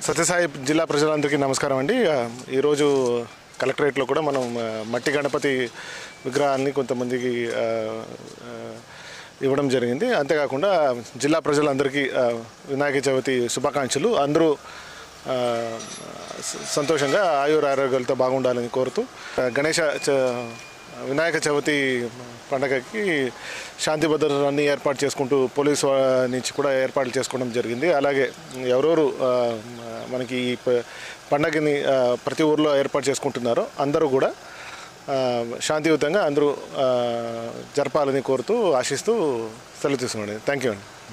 సత్యసాయి జిల్లా ప్రజలందరికీ నమస్కారం అండి ఆ, ఈరోజు కలెక్టరేట్లో కూడా మనం ఆ, మట్టి గణపతి విగ్రహాన్ని కొంతమందికి ఆ, ఆ, ఇవ్వడం జరిగింది అంతేకాకుండా జిల్లా ప్రజలందరికీ ఆ, వినాయక చవితి శుభాకాంక్షలు అందరూ ఆ, స- సంతోషంగా ఆయుర ఆరోగ్యాలతో బాగుండాలని కోరుతూ ఆ, గణేష చ- వినాయక చవితి పండగకి శాంతి భద్రతలన్నీ ఏర్పాటు చేసుకుంటూ పోలీసు వా- నుంచి కూడా ఏర్పాట్లు చేసుకోవడం జరిగింది అలాగే ఎవరెవరు ఆ, మనకి ఈ ప- పండగని ఆ, ప్రతి ఊర్లో ఏర్పాటు చేసుకుంటున్నారో అందరూ కూడా ఆ, శాంతియుతంగా అందరూ ఆ, జరపాలని కోరుతూ ఆశిస్తూ సెలవు తీసుకున్నాను థ్యాంక్ యూ అండి